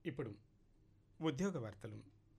ఇప్పుడు ఉద్యోగ వార్తలు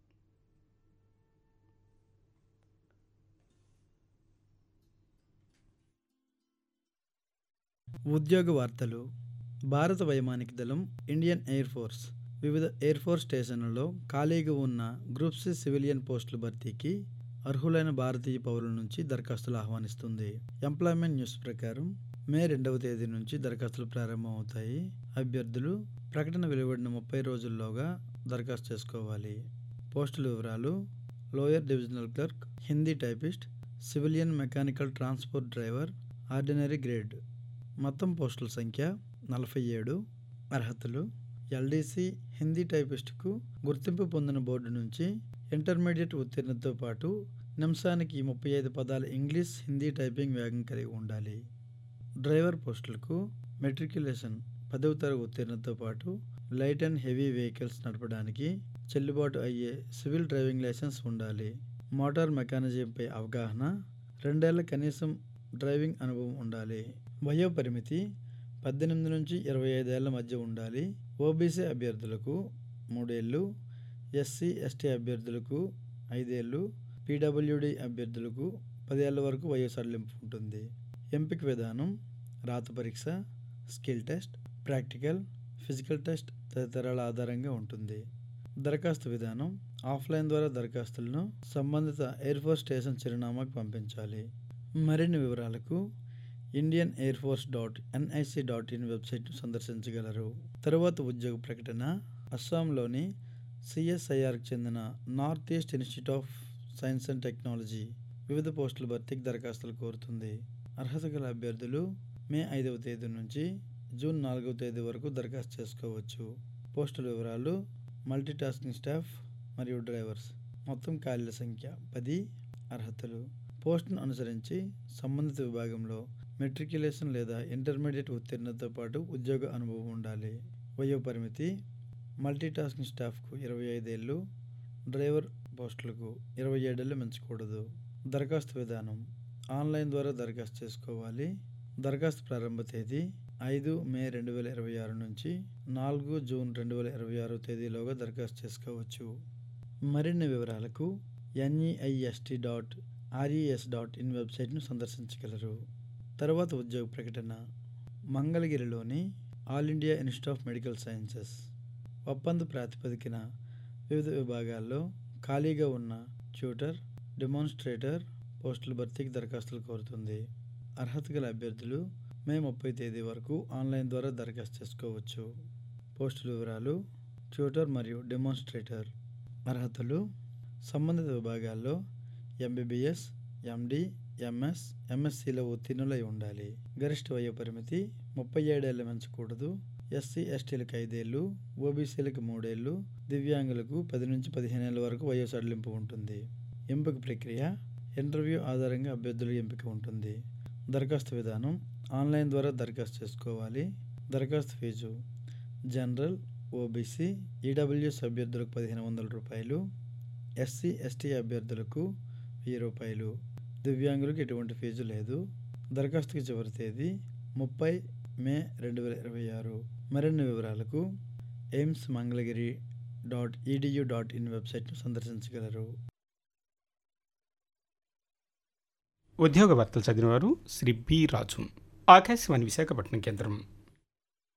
ఉద్యోగ వార్తలు భారత వైమానిక దళం ఇండియన్ ఎయిర్ ఫోర్స్ వివిధ ఎయిర్ ఫోర్స్ స్టేషన్లలో ఖాళీగా ఉన్న గ్రూప్ సి సివిలియన్ పోస్టుల భర్తీకి అర్హులైన భారతీయ పౌరుల నుంచి దరఖాస్తులు ఆహ్వానిస్తుంది ఎంప్లాయ్మెంట్ న్యూస్ ప్రకారం మే రెండవ తేదీ నుంచి దరఖాస్తులు ప్రారంభమవుతాయి అభ్యర్థులు ప్రకటన వెలువడిన ముప్పై రోజుల్లోగా దరఖాస్తు చేసుకోవాలి పోస్టుల వివరాలు lower divisional clerk Hindi typist civilian mechanical transport driver ordinary grade మొత్తం పోస్టుల సంఖ్య నలభై ఏడు అర్హతలు ఎల్డీసీ హిందీ టైపిస్టుకు గుర్తింపు పొందిన బోర్డు నుంచి ఇంటర్మీడియట్ ఉత్తీర్ణతతో పాటు నిమిషానికి ముప్పై ఐదు పదాల ఇంగ్లీష్ హిందీ టైపింగ్ వేగం కలిగి ఉండాలి డ్రైవర్ పోస్టులకు మెట్రికులేషన్ పదవ తరగతి ఉత్తీర్ణతతో పాటు లైట్ అండ్ హెవీ వెహికల్స్ నడపడానికి చెల్లుబాటు అయ్యే సివిల్ డ్రైవింగ్ లైసెన్స్ ఉండాలి మోటార్ మెకానిజంపై అవగాహన రెండేళ్ల కనీసం డ్రైవింగ్ అనుభవం ఉండాలి వయో పరిమితి పద్దెనిమిది నుంచి ఇరవై ఐదేళ్ల మధ్య ఉండాలి ఓబీసీ అభ్యర్థులకు మూడేళ్ళు ఎస్సీ ఎస్టీ అభ్యర్థులకు ఐదేళ్ళు పీడబ్ల్యూడి అభ్యర్థులకు పదేళ్ల వరకు వయో సడలింపు ఉంటుంది ఎంపిక విధానం రాత పరీక్ష skill test practical physical test తదితరాల ఆధారంగా ఉంటుంది దరఖాస్తు విధానం ఆఫ్లైన్ ద్వారా దరఖాస్తులను సంబంధిత ఎయిర్ ఫోర్స్ స్టేషన్ చిరునామాకు పంపించాలి మరిన్ని వివరాలకు Indian air force dot NIC dot in వెబ్సైట్ను సందర్శించగలరు తరువాత ఉద్యోగ ప్రకటన అస్సాంలోని సిఎస్ఐఆర్కి చెందిన north east institute of science and technology వివిధ పోస్టుల భర్తీకి దరఖాస్తులు కోరుతుంది అర్హత గల అభ్యర్థులు మే ఐదవ తేదీ నుంచి జూన్ నాలుగవ తేదీ వరకు దరఖాస్తు చేసుకోవచ్చు పోస్టుల వివరాలు మల్టీటాస్కింగ్ స్టాఫ్ మరియు డ్రైవర్స్ మొత్తం ఖాళీల సంఖ్య పది అర్హతలు పోస్టును అనుసరించి సంబంధిత విభాగంలో మెట్రికులేషన్ లేదా ఇంటర్మీడియట్ ఉత్తీర్ణతతో పాటు ఉద్యోగ అనుభవం ఉండాలి వయో పరిమితి మల్టీటాస్కింగ్ స్టాఫ్కు ఇరవై ఐదేళ్ళు డ్రైవర్ పోస్టులకు ఇరవై ఏడేళ్ళు మించకూడదు దరఖాస్తు విధానం ఆన్లైన్ ద్వారా దరఖాస్తు చేసుకోవాలి దరఖాస్తు ప్రారంభ తేదీ ఐదు మే రెండు వేల ఇరవై ఆరు నుంచి నాలుగు జూన్ రెండు వేల ఇరవై ఆరు తేదీలోగా దరఖాస్తు చేసుకోవచ్చు మరిన్ని వివరాలకు NEIST dot RES dot in వెబ్సైట్ను సందర్శించగలరు తర్వాత ఉద్యోగ ప్రకటన మంగళగిరిలోని all India institute of medical sciences ఒప్పంద ప్రాతిపదికన వివిధ విభాగాల్లో ఖాళీగా ఉన్న ట్యూటర్ డెమాన్స్ట్రేటర్ పోస్టుల భర్తీకి దరఖాస్తులు కోరుతుంది అర్హత గల అభ్యర్థులు మే ముప్పై తేదీ వరకు ఆన్లైన్ ద్వారా దరఖాస్తు చేసుకోవచ్చు పోస్టుల వివరాలు ట్యూటర్ మరియు డెమాన్స్ట్రేటర్ అర్హతలు సంబంధిత విభాగాల్లో ఎంబీబీఎస్ ఎండి ఎంఎస్ ఎంఎస్సిలో ఉత్తీర్ణులై ఉండాలి గరిష్ట వయో పరిమితి ముప్పై ఏడేళ్ళు మించకూడదు ఎస్సీ ఎస్టీలకు ఐదేళ్ళు ఓబీసీలకు మూడేళ్ళు దివ్యాంగులకు పది నుంచి పదిహేను ఏళ్ళ వరకు వయో సడలింపు ఉంటుంది ఎంపిక ప్రక్రియ ఇంటర్వ్యూ ఆధారంగా అభ్యర్థుల ఎంపిక ఉంటుంది దరఖాస్తు విధానం ఆన్లైన్ ద్వారా దరఖాస్తు చేసుకోవాలి దరఖాస్తు ఫీజు జనరల్ ఓబీసీ ఈడబ్ల్యూఎస్ అభ్యర్థులకు పదిహేను వందల రూపాయలు ఎస్సీ ఎస్టీ అభ్యర్థులకు వెయ్యి రూపాయలు దివ్యాంగులకు ఎటువంటి ఫీజు లేదు దరఖాస్తుకి చివరి తేదీ ముప్పై మే రెండు వేల ఇరవై ఆరు మరిన్ని వివరాలకు AIIMS Mangalagiri dot EDU dot in వెబ్సైట్ను సందర్శించగలరు ఉద్యోగ వార్తలు చదివినవారు శ్రీ బి రాజు ఆకాశవాణి విశాఖపట్నం కేంద్రం